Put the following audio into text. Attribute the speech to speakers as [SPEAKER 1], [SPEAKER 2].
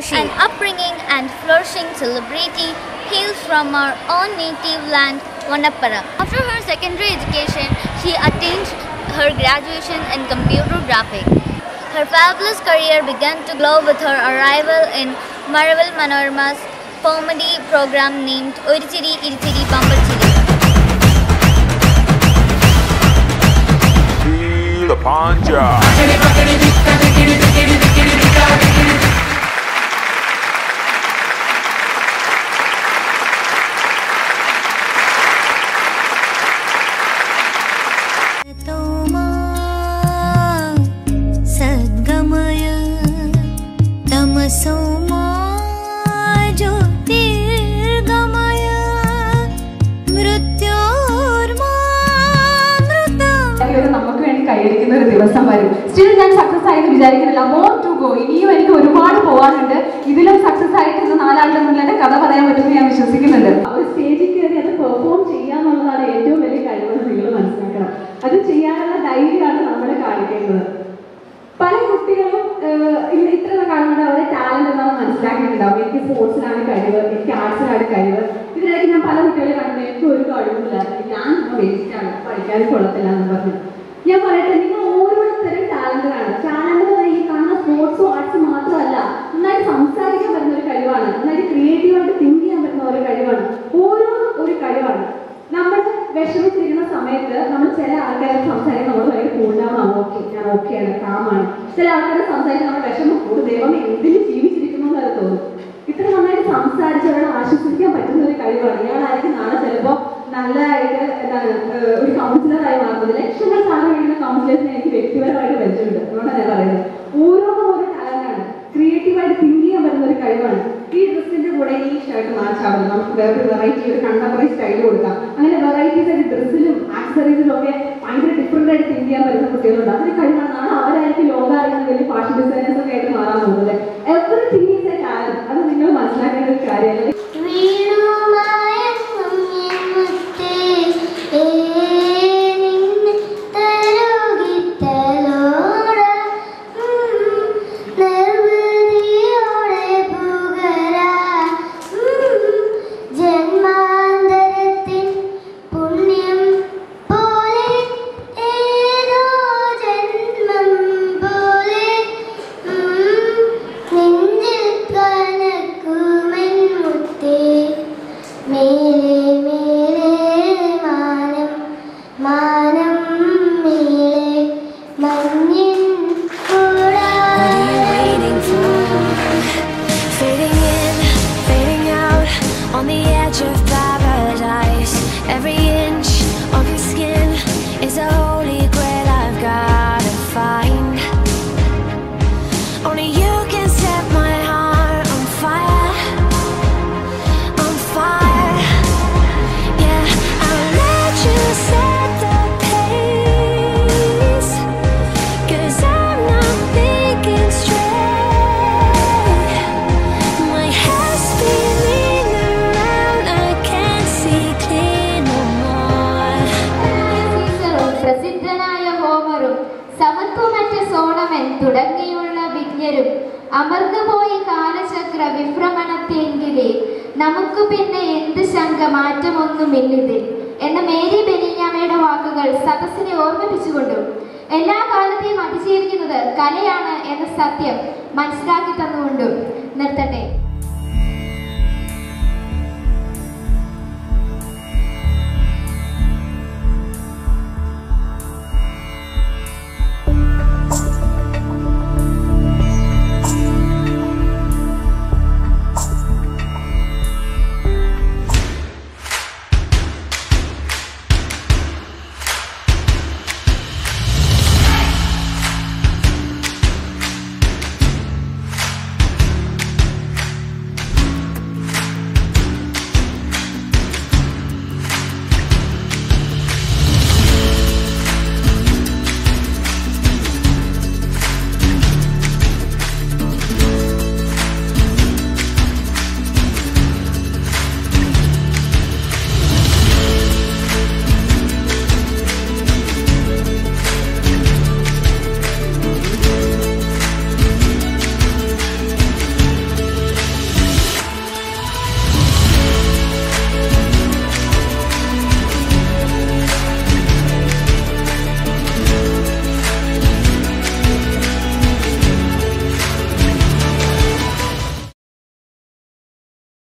[SPEAKER 1] an upbringing and flourishing celebrity hails from our own native land, Vanappara. After her secondary education, she attained her graduation in computer graphics. Her fabulous career began to glow with her arrival in Maraval Manorama's comedy program named Orichiri Irichiri Pambachiri.
[SPEAKER 2] Feel the panja.
[SPEAKER 3] तोमा सद्गमय तमसो मा ज्योतिर्गमय मृत्योर्मा मृतम्
[SPEAKER 4] ഇത് നമുക്ക് വേണ്ടി കൈയടിക്കുന്ന ഒരു ദിവസം വരും still ഞാൻ success ആയെന്ന് വിചാരിക്കുന്നില്ല മോർ ടു ഗോ ഇനിയും എനിക്ക് ഒരുപാട് പോകാനുണ്ട് ഇതിലും സക്സസ് ആയിട്ട് ഇന്ന് നാലാളുടെ മുന്നിൽ എന്റെ കഥ പറയാൻ പറ്റുമെന്ന് ഞാൻ വിശ്വസിക്കുന്നുണ്ട് ഒരു സ്റ്റേജിൽ കയറി അത് പെർഫോം ചെയ്യാന്നുള്ളതാണ് ഏറ്റവും വലിയ കഴിവെന്ന് നിങ്ങൾ മനസ്സിലാക്കണം അത് ചെയ്യാനുള്ള ധൈര്യമാണ് നമ്മൾ കാണിക്കേണ്ടത് പല കുട്ടികളും ഏഹ്, ഇന്ന് ഇത്ര കാണുന്നത് അവരെ ടാലന്റ് എന്താണെന്ന് മനസ്സിലാക്കിയിട്ടുണ്ടാവും എനിക്ക് സ്പോർട്സിലാണ് കഴിവ് എനിക്ക് ആർട്സിലാണ് കഴിവ് ഇതിനിടയ്ക്ക് ഞാൻ പല കുട്ടികളെ കണ്ടു എനിക്ക് ഒരു കഴിവില്ല ഞാൻ വേസ്റ്റ് ആണ് പഠിക്കാൻ കൊള്ളത്തില്ല എന്ന് പറഞ്ഞു ഞാൻ പറയട്ടെ നിങ്ങൾ ഓരോരുത്തരും ടാലന്റഡ് ആണ് ടാലന്റ് എന്ന് പറഞ്ഞാൽ ഈ കാണുന്ന സ്പോർട്സും ആർട്സും മാത്രമല്ല നന്നായിട്ട് സംസാരിക്കാൻ പറ്റുന്ന ഒരു കഴിവാണ് നന്നായിട്ട് ക്രിയേറ്റീവായിട്ട് തിങ്ക് ചെയ്യാൻ പറ്റുന്ന ഒരു കഴിവാണ് ഓരോന്നും ഒരു കഴിവാണ് നമ്മൾ വിഷമിച്ചിരിക്കുന്ന സമയത്ത് നമ്മൾ ചില ആൾക്കാരെ സംസാരിക്കാൻ നമ്മൾ ഭയങ്കര കൂടാമാണ് ഓക്കെ ഞാൻ ഓക്കെയാണ് കാമാണ് ചില ആൾക്കാരെ സംസാരിക്കാൻ നമ്മൾ വിഷമം കൂടും ദൈവം എന്തിന് ജീവിച്ചിരിക്കുന്നു എന്ന് തോന്നും ഇത്ര നന്നായിട്ട് സംസാരിച്ച് ഒരാളെ ആശ്വസിക്കാൻ പറ്റുന്ന ഒരു കഴിവാണ് ഇയാളായിരിക്കും നാളെ ചിലപ്പോൾ നല്ലതായിട്ട് എന്താണ് ഏഹ് ഒരു കൗൺസിലറായി മാറുന്നത് ലക്ഷങ്ങൾ സാധനം കഴിയുന്ന കൗൺസിലേഴ്സിനെ എനിക്ക് വ്യക്തിപരമായിട്ട് വെച്ചിട്ടുണ്ട് അതുകൊണ്ടാണ് ഞാൻ പറയുന്നത് ഓരോന്നും ഓരോ ടാലന്റാണ് ക്രിയേറ്റീവായിട്ട് തിങ്ക് ചെയ്യാൻ പറ്റുന്ന ഒരു കഴിവാണ് ഈ ഡ്രസ്സിന്റെ കൂടെ ഈ ഷർട്ട് മാച്ച് ആവില്ല നമുക്ക് വേറൊരു വെറൈറ്റി ഒരു കണ്ടംപററി സ്റ്റൈൽ കൊടുക്കാം അങ്ങനെ വെറൈറ്റീസ് ആയിട്ട് ഡ്രസ്സിലും ആക്സറീസിലും ഒക്കെ ഭയങ്കര ഡിഫറെന്റ് ആയിട്ട് തിങ്ക് ചെയ്യാൻ പറ്റുന്ന കുട്ടികളുണ്ട് അതൊരു കഴിവാണ് നാളെ അവരായിരിക്കും ലോകം അറിയുന്ന വലിയ ഫാഷൻ ഡിസൈനേഴ്സ് ഒക്കെ ആയിട്ട് മാറാൻ പോകുന്നത് എവറിത്തിങ് ഈസ് എ ടാലന്റ് അത് നിങ്ങൾ മനസ്സിലാക്കേണ്ട ഒരു കാര്യമല്ല
[SPEAKER 3] വീണുമയങ്ങും എൻ മുത്തേ, ഏ നിന്നെ തലോകിത്തലോടാം. ഉം, നിർവൃതിയോടെ പുകരാം. ഉം, ജന്മാന്തരത്തിൻ പുണ്യം പോലെ ഏതോ ജന്മം പോലെ ഉം, നെഞ്ചിൽ കനക്കുമെൻ മുത്തേ മേലെ മേലെ മാനം മാനം മേലെ മഞ്ഞിൻ കൂടാ
[SPEAKER 5] waiting for? Fading in, fading out, on the edge of paradise. Every inch of your skin is a holy grail I've gotta find. Only you can set my heart on fire, on fire. Yeah, I'll let you set the pace. Cause I'm not thinking straight. My head's spinning around, I can't see clear no more.
[SPEAKER 6] സീസറും പ്രസിദ്ധനായ ഹോമറും സമത്വമറ്റ Solomon തുടങ്ങിയുള്ള വിജ്ഞരും അമർന്നുപോയി കാലചക്ര വിഭ്രമണത്തെങ്കിലേ നമുക്ക് പിന്നെ എന്ത് ശങ്ക മാറ്റമൊന്നുമില്ലിതിൽ എന്ന Mary ബെനിയാമയുടെ വാക്കുകൾ സദസ്സിനെ ഓർമ്മിപ്പിച്ചുകൊണ്ടും എല്ലാ കാലത്തെയും അതിജീവിക്കുന്നത് കലയാണ് എന്ന സത്യം മനസ്സിലാക്കി തന്നുകൊണ്ടും നിർത്തട്ടെ